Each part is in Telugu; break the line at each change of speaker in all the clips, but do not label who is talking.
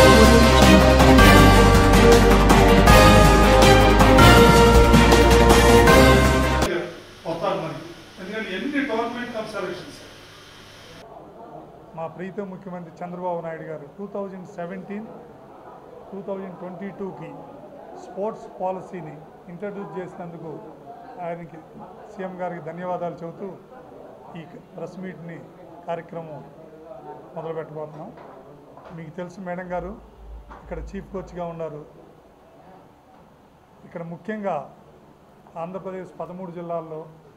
వస్తారు మరి ఎందుకంటే ఎన్ని టోర్నమెంట్ అబ్జర్వేషన్స్
మా ప్రీతం ముఖ్యమంత్రి చంద్రబాబు నాయుడు గారు two thousand seventeen two thousand twenty టూకి స్పోర్ట్స్ పాలసీని ఇంట్రడ్యూస్ చేసినందుకు ఆయనకి సీఎం గారికి ధన్యవాదాలు చెబుతూ ఈ ప్రెస్ మీట్ని కార్యక్రమం మొదలు పెట్టబోతున్నాం మీకు తెలుసు మేడం గారు ఇక్కడ చీఫ్ కోచ్గా ఉన్నారు ఇక్కడ ముఖ్యంగా ఆంధ్రప్రదేశ్ పదమూడు జిల్లాల్లో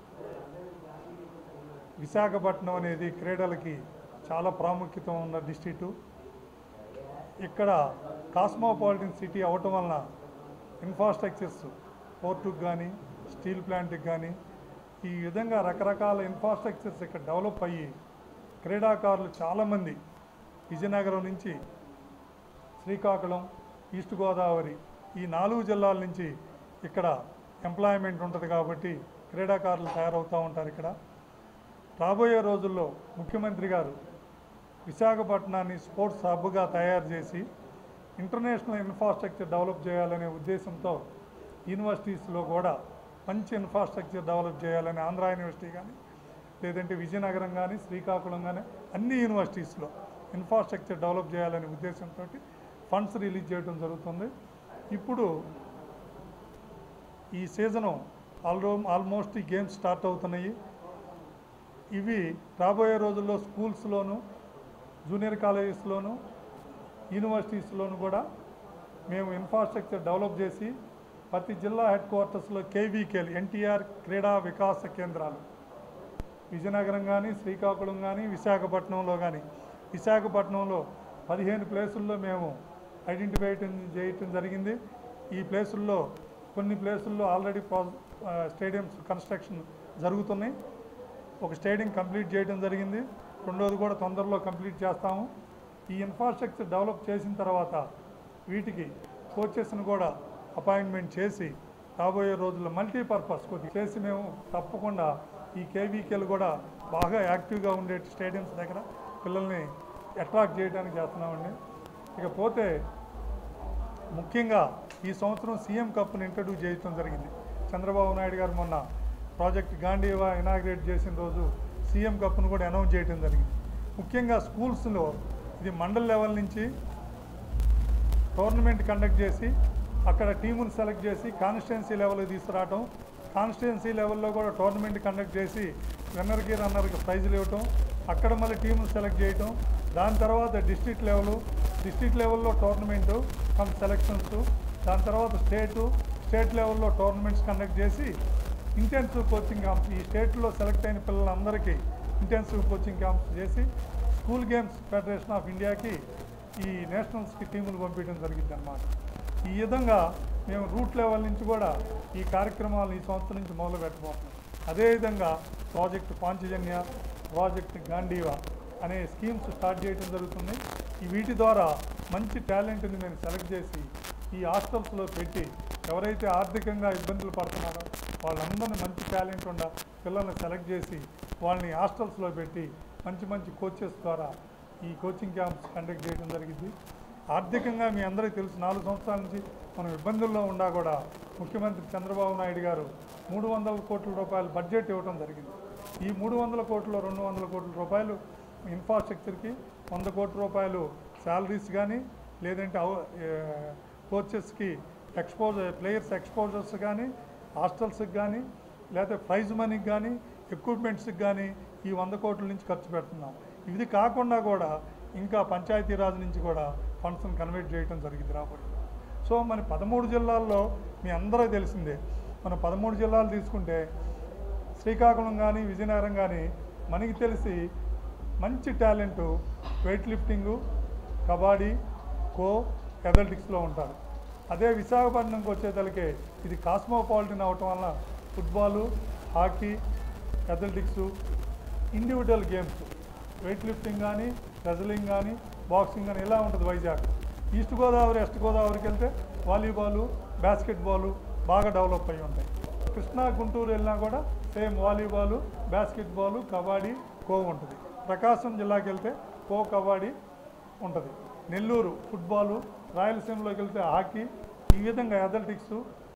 విశాఖపట్నం అనేది క్రీడలకి చాలా ప్రాముఖ్యత ఉన్న డిస్ట్రిక్టు ఇక్కడ కాస్మోపాలిటన్ సిటీ అవటం వలన ఇన్ఫ్రాస్ట్రక్చర్స్ పోర్టుకు కానీ స్టీల్ ప్లాంట్కి కానీ ఈ విధంగా రకరకాల ఇన్ఫ్రాస్ట్రక్చర్స్ ఇక్కడ డెవలప్ అయ్యి క్రీడాకారులు చాలామంది విజయనగరం నుంచి శ్రీకాకుళం ఈస్ట్ గోదావరి ఈ నాలుగు జిల్లాల నుంచి ఇక్కడ ఎంప్లాయ్మెంట్ ఉంటుంది కాబట్టి క్రీడాకారులు తయారవుతూ ఉంటారు ఇక్కడ రాబోయే రోజుల్లో ముఖ్యమంత్రి గారు విశాఖపట్నాన్ని స్పోర్ట్స్ హబ్గా తయారు చేసి ఇంటర్నేషనల్ ఇన్ఫ్రాస్ట్రక్చర్ డెవలప్ చేయాలనే ఉద్దేశంతో యూనివర్సిటీస్లో కూడా మంచి ఇన్ఫ్రాస్ట్రక్చర్ డెవలప్ చేయాలని ఆంధ్ర యూనివర్సిటీ కానీ లేదంటే విజయనగరం కానీ శ్రీకాకుళం కానీ అన్ని యూనివర్సిటీస్లో ఇన్ఫ్రాస్ట్రక్చర్ డెవలప్ చేయాలనే ఉద్దేశంతో ఫండ్స్ రిలీజ్ చేయడం జరుగుతుంది ఇప్పుడు ఈ సీజను ఆల్రో ఆల్మోస్ట్ ఈ గేమ్స్ స్టార్ట్ అవుతున్నాయి ఇవి రాబోయే రోజుల్లో స్కూల్స్లోను జూనియర్ కాలేజెస్లోను యూనివర్సిటీస్లోను కూడా మేము ఇన్ఫ్రాస్ట్రక్చర్ డెవలప్ చేసి ప్రతి జిల్లా హెడ్ క్వార్టర్స్లో కేవీకేలు ఎన్టీఆర్ క్రీడా వికాస కేంద్రాలు విజయనగరం కానీ శ్రీకాకుళం కానీ విశాఖపట్నంలో కానీ విశాఖపట్నంలో పదిహేను ప్లేసుల్లో మేము ఐడెంటిఫై చేయటం జరిగింది ఈ ప్లేసుల్లో కొన్ని ప్లేసుల్లో ఆల్రెడీ స్టేడియంస్ కన్స్ట్రక్షన్ జరుగుతున్నాయి ఒక స్టేడియం కంప్లీట్ చేయడం జరిగింది రెండోది కూడా తొందరలో కంప్లీట్ చేస్తాము ఈ ఇన్ఫ్రాస్ట్రక్చర్ డెవలప్ చేసిన తర్వాత వీటికి కోచెస్ని కూడా అపాయింట్మెంట్ చేసి రాబోయే రోజుల్లో మల్టీపర్పస్ కొద్ది చేసి మేము తప్పకుండా ఈ కేవీకేలు కూడా బాగా యాక్టివ్గా ఉండే స్టేడియంస్ దగ్గర పిల్లల్ని అట్రాక్ట్ చేయడానికి చేస్తున్నామండి ఇకపోతే ముఖ్యంగా ఈ సంవత్సరం సీఎం కప్ని ఇంట్రడ్యూస్ చేయడం జరిగింది చంద్రబాబు నాయుడు గారు మొన్న ప్రాజెక్ట్ గాంధీవా ఇనాగ్రేట్ చేసిన రోజు సీఎం కప్ను కూడా అనౌన్స్ చేయడం జరిగింది ముఖ్యంగా స్కూల్స్లో ఇది మండల్ లెవెల్ నుంచి టోర్నమెంట్ కండక్ట్ చేసి అక్కడ టీముని సెలెక్ట్ చేసి కాన్స్టిట్యున్సీ లెవెల్కి తీసుకురావటం కాన్స్టిట్యున్సీ లెవెల్లో కూడా టోర్నమెంట్ కండక్ట్ చేసి విన్నర్కి రన్నర్కి ప్రైజులు ఇవ్వటం అక్కడ మళ్ళీ టీముని సెలెక్ట్ చేయటం దాని తర్వాత డిస్ట్రిక్ట్ లెవెల్ డిస్ట్రిక్ట్ లెవెల్లో టోర్నమెంటు కమ్ సెలక్షన్స్ దాని తర్వాత స్టేటు స్టేట్ లెవెల్లో టోర్నమెంట్స్ కండక్ట్ చేసి ఇంటెన్సివ్ కోచింగ్ క్యాంప్స్ ఈ స్టేట్లో సెలెక్ట్ అయిన పిల్లలందరికీ ఇంటెన్సివ్ కోచింగ్ క్యాంప్స్ చేసి స్కూల్ గేమ్స్ ఫెడరేషన్ ఆఫ్ ఇండియాకి ఈ నేషనల్స్కి టీములు పంపించడం జరిగింది అన్నమాట ఈ విధంగా మేము రూట్ లెవెల్ నుంచి కూడా ఈ కార్యక్రమాలు ఈ సంవత్సరం నుంచి మొదలు పెట్టబోతున్నాం అదేవిధంగా ప్రాజెక్ట్ పాంచజన్య ప్రాజెక్ట్ గాంధీవా అనే స్కీమ్స్ స్టార్ట్ చేయడం జరుగుతుంది ఈ వీటి ద్వారా మంచి టాలెంట్ని మేము సెలెక్ట్ చేసి ఈ హాస్టల్స్లో పెట్టి ఎవరైతే ఆర్థికంగా ఇబ్బందులు పడుతున్నారో వాళ్ళందరినీ మంచి టాలెంట్ ఉన్న పిల్లల్ని సెలెక్ట్ చేసి వాళ్ళని హాస్టల్స్లో పెట్టి మంచి మంచి కోచెస్ ద్వారా ఈ కోచింగ్ క్యాంప్స్ కండక్ట్ చేయడం జరిగింది ఆర్థికంగా మీ అందరికీ తెలుసు నాలుగు సంవత్సరాల నుంచి మనం ఇబ్బందుల్లో ఉన్నా కూడా ముఖ్యమంత్రి చంద్రబాబు నాయుడు గారు మూడు వందల కోట్ల రూపాయల బడ్జెట్ ఇవ్వడం జరిగింది ఈ మూడు వందల కోట్లు రెండు వందల కోట్ల రూపాయలు ఇన్ఫ్రాస్ట్రక్చర్కి వంద కోట్ల రూపాయలు శాలరీస్ కానీ లేదంటే కోచెస్కి ఎక్స్పోజర్ ప్లేయర్స్ ఎక్స్పోజర్స్ కానీ హాస్టల్స్కి కానీ లేకపోతే ప్రైజ్ మనీకి కానీ ఎక్విప్మెంట్స్కి కానీ ఈ వంద కోట్ల నుంచి ఖర్చు పెడుతున్నాం ఇది కాకుండా కూడా ఇంకా పంచాయతీరాజ్ నుంచి కూడా ఫండ్స్ని కన్వర్ట్ చేయడం జరిగింది రాబోయే సో మన పదమూడు జిల్లాల్లో మీ అందరూ తెలిసిందే మన పదమూడు జిల్లాలు తీసుకుంటే శ్రీకాకుళం కానీ విజయనగరం కానీ మనకి తెలిసి మంచి talent weight lifting kabaddi kho అథ్లెటిక్స్లో ఉంటారు అదే విశాఖపట్నంకి వచ్చేతలకే ఇది కాస్మోపాలిటన్ అవటం వల్ల football hockey athletics individual games weight lifting కానీ రెజ్లింగ్ కానీ బాక్సింగ్ కానీ ఇలా ఉంటుంది వైజాగ్ ఈస్ట్ గోదావరి వెస్ట్ గోదావరికి వెళ్తే వాలీబాలు బాస్కెట్బాలు బాగా డెవలప్ అయి ఉంటాయి కృష్ణా గుంటూరు వెళ్ళినా కూడా same volleyball basketball kabaddi kho ఉంటుంది ప్రకాశం జిల్లాకి వెళ్తే ఖో కబడ్డీ ఉంటుంది నెల్లూరు ఫుట్బాలు రాయలసీమలోకి వెళ్తే హాకీ ఈ విధంగా అథ్లెటిక్స్